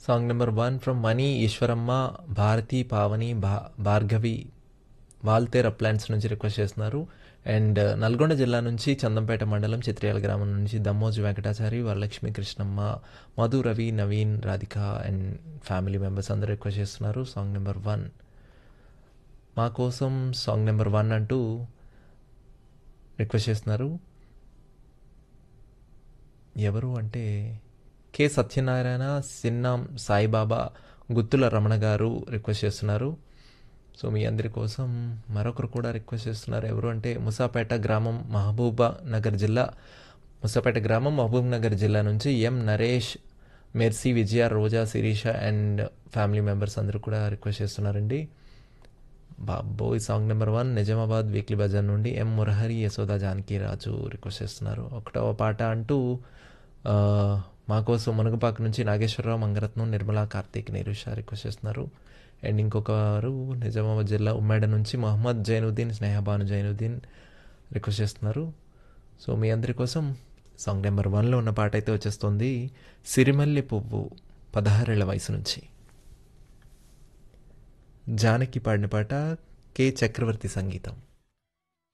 song number one from Mani Eshwaramma Bharathi Pavani భా భార్గవి వాల్తేర్ అప్లాంట్స్ నుంచి request చేస్తున్నారు అండ్ నల్గొండ జిల్లా నుంచి చందంపేట మండలం చిత్రియాల గ్రామం నుంచి Dammoju Venkatachari Varalakshmi Krishnamma Madhu Ravi Naveen Radhika and family members అందరూ రిక్వెస్ట్ చేస్తున్నారు సాంగ్ నెంబర్ వన్ మా కోసం సాంగ్ నెంబర్ వన్ అంటూ రిక్వెస్ట్ చేస్తున్నారు ఎవరు అంటే కె సత్యనారాయణ సిన్నాం సాయిబాబా గుత్తుల రమణ గారు రిక్వెస్ట్ చేస్తున్నారు సో మీ అందరి కోసం మరొకరు కూడా రిక్వెస్ట్ చేస్తున్నారు ఎవరు అంటే ముసాపేట గ్రామం మహబూబా నగర్ జిల్లా ముసాపేట గ్రామం మహబూబ్ నగర్ జిల్లా నుంచి M Naresh Mercy Vijaya Roja Sirisha and family members అందరూ కూడా రిక్వెస్ట్ చేస్తున్నారండి బాబోయ్ song number one Nizamabad weekly బజార్ నుండి ఎం మురహరి యశోద జానకి రాజు రిక్వెస్ట్ చేస్తున్నారు ఒకటవ పాట అంటూ ఆ, మా కోసం మునగపాక నుంచి నాగేశ్వరరావు మంగరత్నం నిర్మలా కార్తీక్ నిరుష రిక్వెస్ట్ చేస్తున్నారు అండ్ ఇంకొకరు నిజామాబాద్ జిల్లా ఉమ్మేడ నుంచి మహమ్మద్ జైనుద్దీన్ స్నేహబాను జైనుద్దీన్ రిక్వెస్ట్ చేస్తున్నారు సో మీ అందరి కోసం సాంగ్ నెంబర్ వన్లో ఉన్న పాట అయితే వచ్చేస్తుంది సిరిమల్లి పువ్వు పదహారేళ్ల వయసు నుంచి జానకి పాడిన పాట కె చక్రవర్తి సంగీతం